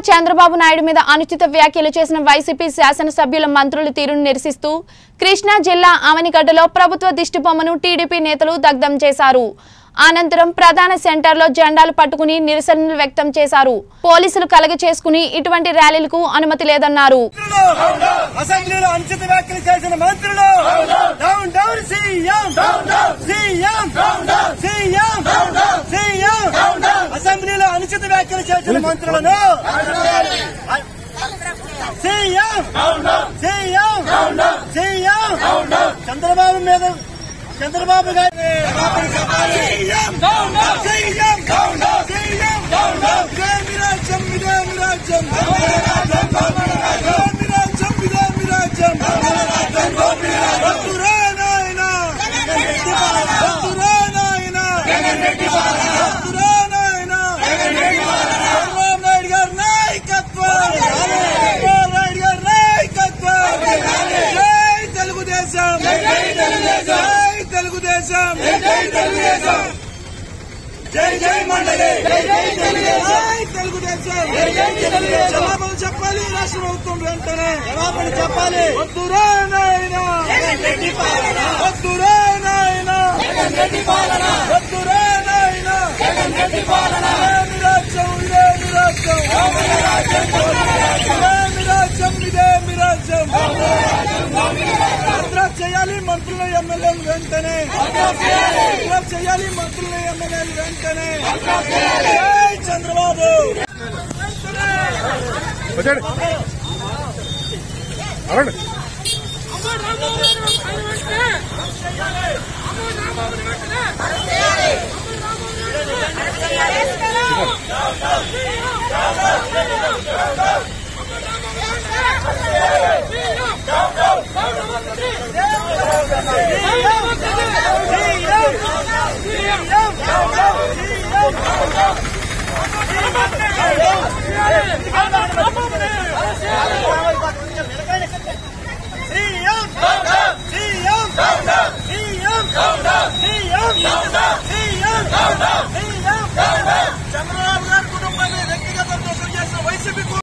చంద్రబాబు నాయుడు మీద అనుచిత వ్యాఖ్యలు చేసిన వైసీపీ శాసనసభ్యుల మంత్రుల తీరును నిరసిస్తూ కృష్ణా జిల్లా ఆవనిగడ్డలో ప్రభుత్వ దిష్టిబొమ్మను టీడీపీ నేతలు దగ్ధం చేశారు అనంతరం ప్రధాన సెంటర్లో జెండాలు పట్టుకుని నిరసనలు వ్యక్తం చేశారు పోలీసులు కలగ చేసుకుని ఇటువంటి ర్యాలీలకు అనుమతి లేదన్నారు మంత్రులు అసెంబ్లీలో అనుచిత వ్యాఖ్యలు చేసిన మంత్రులు down down CM CM CM CM అసెంబ్లీలో అనుచిత వ్యాఖ్యలు చేసిన మంత్రులను సీఎం సీఎం సీఎం చంద్రబాబు మీద చంద్రబాబు గారి సీఎం సీఎం సీఎం ఇదే మీ రాజ్యం ఇదే మీ రాజ్యం వద్దురా నాయనా వద్దురా నాయనా వద్దురా నాయనా చంద్రబాబు నాయుడు గారి నాయకత్వం చంద్రబాబు నాయుడు గారి నాయకత్వం జై తెలుగుదేశం జై తెలుగుదేశం జై జై మండలి జై తెలుగుదేశం జవాబులు చెప్పాలి రాష్ట్ర ప్రభుత్వం వెంటనే జవాబులు చెప్పాలి వద్దురా నాయనా వద్దురా నాయనా వద్దురా నాయనా ఇదేమి రాజ్యం ఇదేమి రాజ్యం ఇదేమి రాజ్యం ఇదేమి రాజ్యం అడ్రస్ చేయాలి మంత్రుల ఎమ్మెల్యేలు వెంటనే అడ్రస్ చేయాలి మంత్రుల ఎమ్మెల్యేలు వెంటనే జై చంద్రబాబు వచ్చాడు అవ్వండి సీఎం